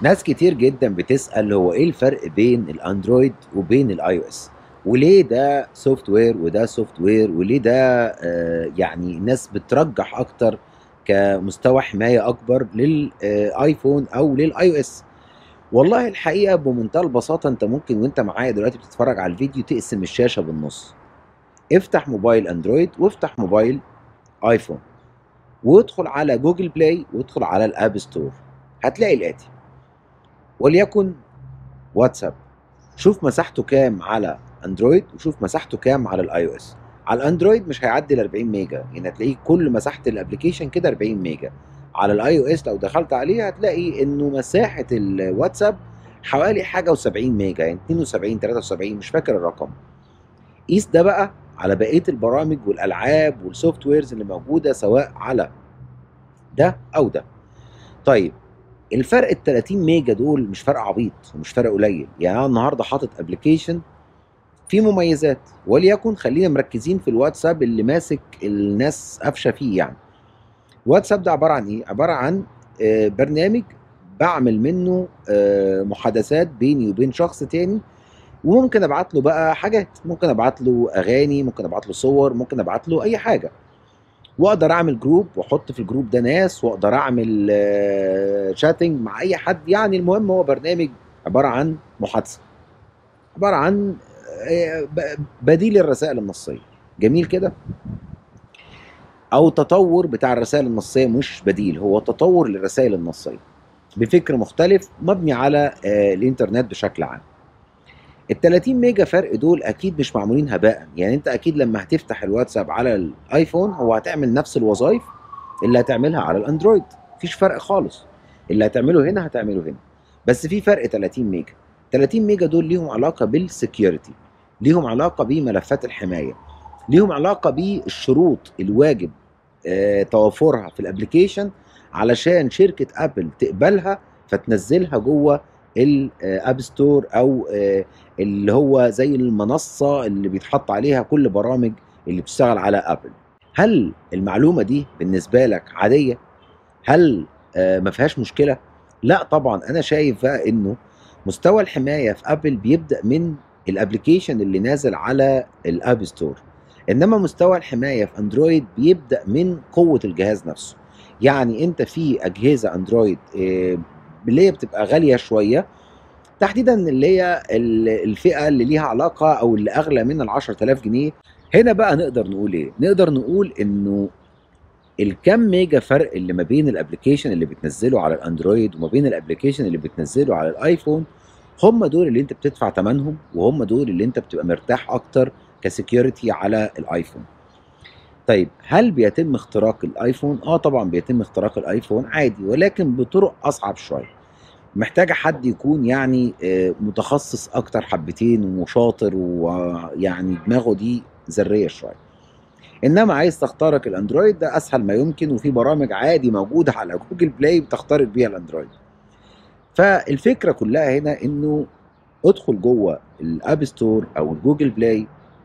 ناس كتير جدا بتسأل هو ايه الفرق بين الاندرويد وبين الاي او اس وليه ده سوفت وير وده سوفت وير وليه ده آه يعني الناس بترجح اكتر كمستوى حماية اكبر للايفون او للاي او اس والله الحقيقة بمنتهى البساطة انت ممكن وانت معايا دلوقتي بتتفرج على الفيديو تقسم الشاشة بالنص افتح موبايل اندرويد وافتح موبايل ايفون وادخل على جوجل بلاي وادخل على الاب ستور هتلاقي الاتي وليكن واتساب شوف مساحته كام على اندرويد وشوف مساحته كام على الاي او اس على الاندرويد مش هيعدي ال 40 ميجا يعني هتلاقيه كل مساحه الابلكيشن كده 40 ميجا على الاي او اس لو دخلت عليه هتلاقي انه مساحه الواتساب حوالي حاجه و70 ميجا يعني 72 73 مش فاكر الرقم قيس ده بقى على بقيه البرامج والالعاب والسوفت ويرز اللي موجوده سواء على ده او ده طيب الفرق ال 30 ميجا دول مش فرق عبيط ومش فرق قليل يعني انا النهارده حاطط ابلكيشن فيه مميزات وليكن خلينا مركزين في الواتساب اللي ماسك الناس قافشه فيه يعني الواتساب ده عباره عن ايه عباره عن آه، برنامج بعمل منه آه، محادثات بيني وبين شخص تاني وممكن ابعت له بقى حاجات ممكن ابعت له اغاني ممكن ابعت له صور ممكن ابعت له اي حاجه واقدر اعمل جروب واحط في الجروب ده ناس واقدر اعمل شاتنج مع اي حد يعني المهم هو برنامج عباره عن محادثه عباره عن آه، ب- بديل الرسائل النصيه جميل كده او تطور بتاع الرسائل النصيه مش بديل هو تطور للرسائل النصيه بفكر مختلف مبني على آه، الانترنت بشكل عام ال 30 ميجا فرق دول اكيد مش معمولين هباء يعني انت اكيد لما هتفتح الواتساب على الايفون هو هتعمل نفس الوظائف اللي هتعملها على الاندرويد مفيش فرق خالص اللي هتعمله هنا هتعمله هنا بس في فرق 30 ميجا 30 ميجا دول ليهم علاقه بالسكيورتي ليهم علاقه بملفات الحمايه ليهم علاقه بالشروط الواجب آه، توافرها في الابلكيشن علشان شركه ابل تقبلها فتنزلها جوه الاب ستور او آه، اللي هو زي المنصه اللي بيتحط عليها كل برامج اللي بتشتغل على ابل هل المعلومه دي بالنسبه لك عاديه هل آه، ما فيهاش مشكله لا طبعا انا شايف بقى انه مستوى الحمايه في ابل بيبدا من الابلكيشن اللي نازل على الاب ستور انما مستوى الحمايه في اندرويد بيبدا من قوه الجهاز نفسه يعني انت في اجهزه اندرويد آه، اللي هي بتبقى غاليه شويه تحديدا اللي هي ال- الفئه اللي ليها علاقه او اللي اغلى من ال 10000 جنيه هنا بقى نقدر نقول ايه نقدر نقول انه الكم ميجا فرق اللي ما بين الابلكيشن اللي بتنزله على الاندرويد وما بين الابلكيشن اللي بتنزله على الايفون هم دول اللي انت بتدفع ثمنهم وهم دول اللي انت بتبقى مرتاح اكتر كسكيورتي على الايفون طيب هل بيتم اختراق الايفون اه طبعا بيتم اختراق الايفون عادي ولكن بطرق اصعب شويه محتاجه حد يكون يعني آه، متخصص اكتر حبتين وشاطر ويعني دماغه دي ذريه شويه انما عايز تخترق الاندرويد ده اسهل ما يمكن وفي برامج عادي موجوده على جوجل بلاي بتخترق بيها الاندرويد فالفكره كلها هنا انه ادخل جوه الاب ستور او الجوجل بلاي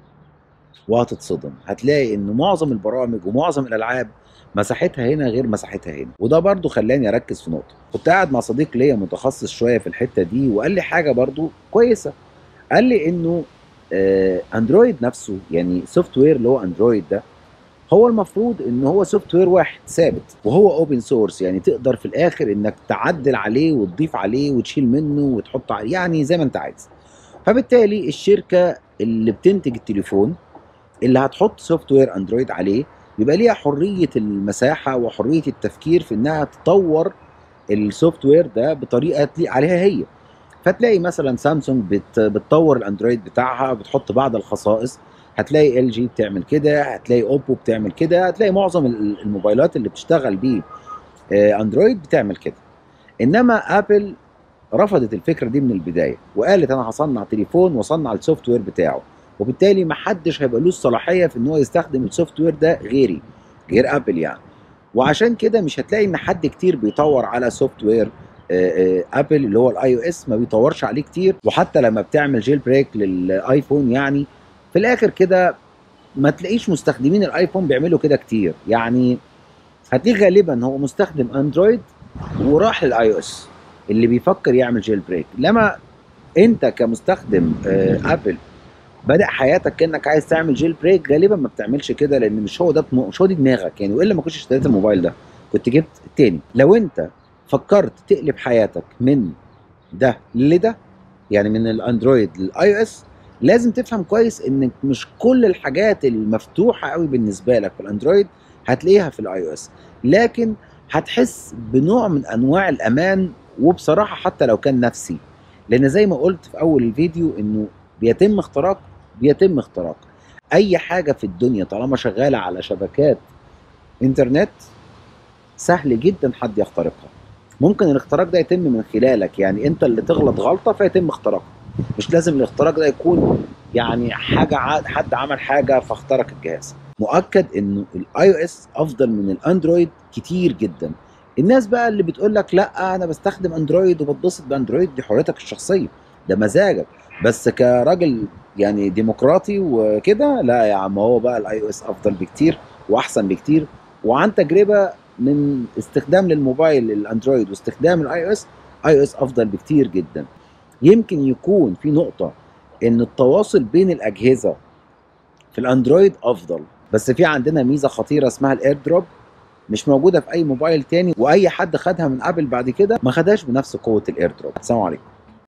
وهتتصدم هتلاقي ان معظم البرامج ومعظم الالعاب مساحتها هنا غير مساحتها هنا وده برضو خلاني اركز في نقطه كنت قاعد مع صديق ليا متخصص شويه في الحته دي وقال لي حاجه برضو كويسه قال لي انه آه، اندرويد نفسه يعني سوفت وير اللي هو اندرويد ده هو المفروض ان هو سوفت وير واحد ثابت وهو اوبن سورس يعني تقدر في الاخر انك تعدل عليه وتضيف عليه وتشيل منه وتحط عليه يعني زي ما انت عايز فبالتالي الشركه اللي بتنتج التليفون اللي هتحط سوفت وير اندرويد عليه يبقى ليها حريه المساحه وحريه التفكير في انها تطور السوفت وير ده بطريقه تليق عليها هي فتلاقي مثلا سامسونج بت بتطور الاندرويد بتاعها بتحط بعض الخصائص هتلاقي ال جي بتعمل كده هتلاقي اوبو بتعمل كده هتلاقي معظم ال- الموبايلات اللي بتشتغل بيه آه، اندرويد بتعمل كده انما ابل رفضت الفكره دي من البدايه وقالت انا هصنع تليفون واصنع السوفت وير بتاعه وبالتالي ما حدش هيبقى له الصلاحيه في ان هو يستخدم السوفت وير ده غيري غير ابل يعني وعشان كده مش هتلاقي ان حد كتير بيطور على سوفت وير آه، آه، ابل اللي هو الاي او اس ما بيطورش عليه كتير وحتى لما بتعمل جيل بريك للايفون يعني في الاخر كده ما تلاقيش مستخدمين الايفون بيعملوا كده كتير يعني هتلاقيه غالبا هو مستخدم اندرويد وراح للاي او اس اللي بيفكر يعمل جيل بريك لما انت كمستخدم آه، ابل بادئ حياتك كانك عايز تعمل جيل بريك غالبا ما بتعملش كده لان مش هو ده مش هو دي دماغك يعني والا ما كنتش اشتريت الموبايل ده كنت جبت التاني لو انت فكرت تقلب حياتك من ده لده يعني من الاندرويد للاي او اس لازم تفهم كويس ان مش كل الحاجات المفتوحه قوي بالنسبه لك في الاندرويد هتلاقيها في الاي او اس لكن هتحس بنوع من انواع الامان وبصراحه حتى لو كان نفسي لان زي ما قلت في اول الفيديو انه بيتم اختراق بيتم اختراق اي حاجه في الدنيا طالما شغاله على شبكات انترنت سهل جدا حد يخترقها ممكن الاختراق ده يتم من خلالك يعني انت اللي تغلط غلطه فيتم اختراقها مش لازم الاختراق ده يكون يعني حاجه حد عمل حاجه فاخترق الجهاز مؤكد انه الاي او اس افضل من الاندرويد كتير جدا الناس بقى اللي بتقول لك لا انا بستخدم اندرويد وبتبسط باندرويد دي حريتك الشخصيه ده مزاجك بس كراجل يعني ديمقراطي وكده لا يا عم هو بقى الاي او اس افضل بكتير واحسن بكتير وعن تجربه من استخدام للموبايل الاندرويد واستخدام الاي او اس اي او اس افضل بكتير جدا يمكن يكون في نقطه ان التواصل بين الاجهزه في الاندرويد افضل بس في عندنا ميزه خطيره اسمها الاير دروب مش موجوده في اي موبايل تاني واي حد خدها من ابل بعد كده ما خدهاش بنفس قوه الاير دروب السلام عليكم